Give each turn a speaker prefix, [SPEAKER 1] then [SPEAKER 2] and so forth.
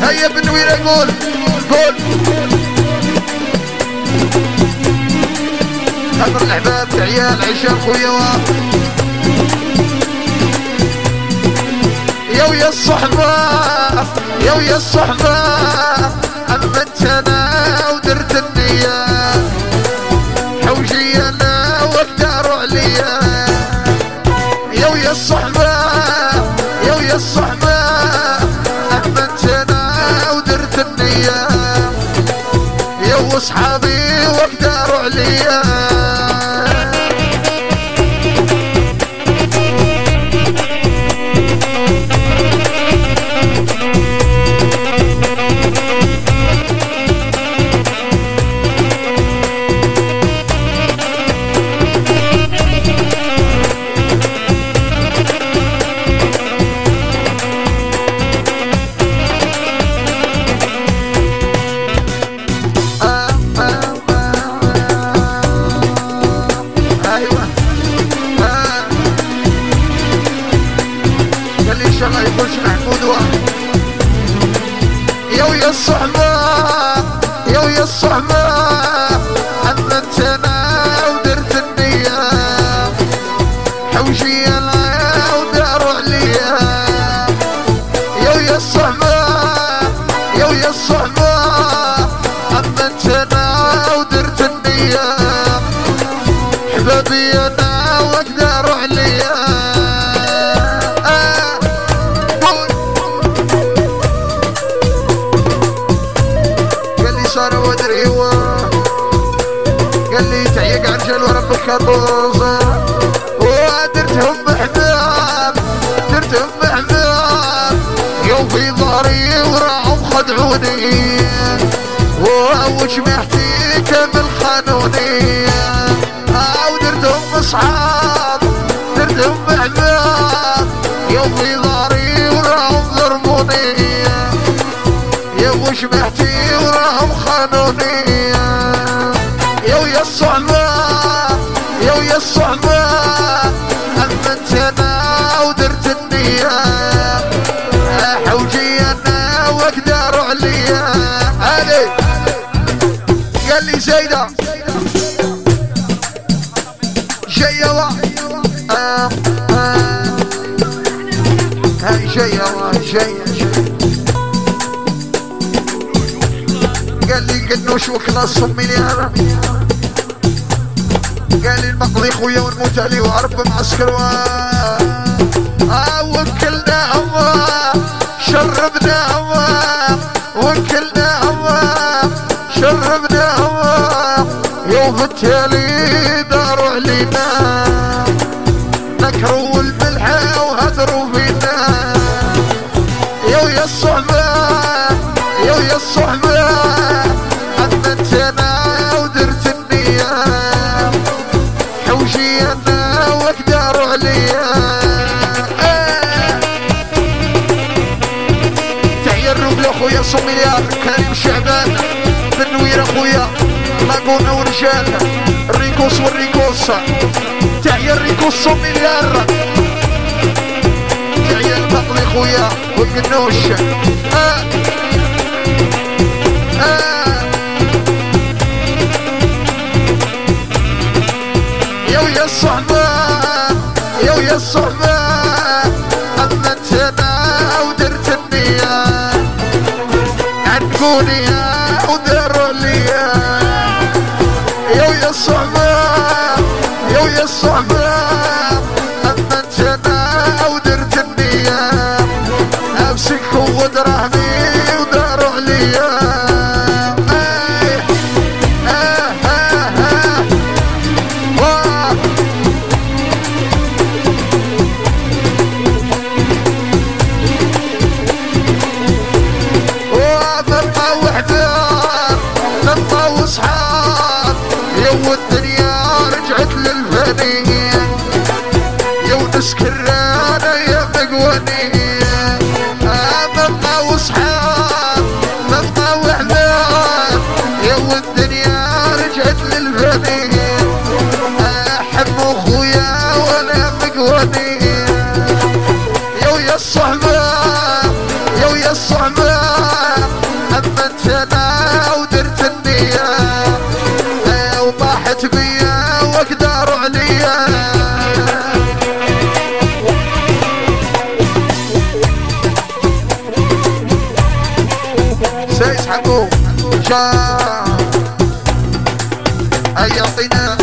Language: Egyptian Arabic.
[SPEAKER 1] هيا بنويرة قول قول خاطر الاحباب عيال عشان خويا يا ويا الصحبة يا ويا الصحبة أمنت أنا ودرت النية حوجي أنا واقدر عليا يا ويا الصحبة يا ويا الصحبة أمنت أنا ودرت النية يا وصحابي واقدر عليا آه آه آه آه. ايوه آه. قال لي ان شاء الله يخش محمود واحد يا ويا الصحبة يا ويا الصحبة أمنت أنا ودرت النية حوشي أنا وداروا عليا يا ويا الصحبة يا ويا الصحبة أمنت أنا ودرت النية حبابي أنا وأقدر عليا آه. قول. قال لي صار ودري هو قال لي تعيق عرجل وربك الروزة ودرتهم احباب درتهم احباب يوم في ظهري وراهم خدعوني وش محتيك بالخانوني او درتهم اصحاب درتهم احباب يوم في ظهري وراهم ضربوني يا وش محتي وراهم خانوني يا ويا الصحبة يا ويا الصحبة أمنت أنا ودرت النية حوجي أنا وأقدر عليا علي قال لي زيدة جيوة آه آه هاي جيوة جيوة قال لي قنوش وكلاص امي انا قال لي المقضي خويا ونموت عليه وعرب معسكر و آه وكلنا هوا شربنا هوا وكلنا هوا شربنا هوا يوم التالي داروا علينا نكروا الملحة وهدروا فينا يا ويا الصحبة يا ويا الصحبة أمنت أنا ودرت النية حوشي أنا وأقدر عليا آه. تحية الرب لأخويا صوميليار كريم شعبان بن نوير أخويا لاقونا ورجال الريكوس والريكوس تحية الريكوس صوميليار تحية المقضي خويا والقنوش آه. آه. يا ويا الصحبة يا ويا الصحبة أمنت أنا ودرت النية عتقوني وداروا ليا يا ويا الصحبة يا ويا الصحبة أمنت أنا ودرت النية أمسك ودراهمي وداروا عليا آه آه آه آه واه ونبقى وحدان نبقى وصحاب يو الدنيا رجعت للفنية يو نسكرانا يا مقونية نبقى وصحاب نبقى وحدان يو الدنيا رجعت للفنية أحب أخويا وأنا مقونية يا ويا الصحبة يا ويا الصحبة طلعت بيا واقدر عليا سيس حبوب جا يعطينا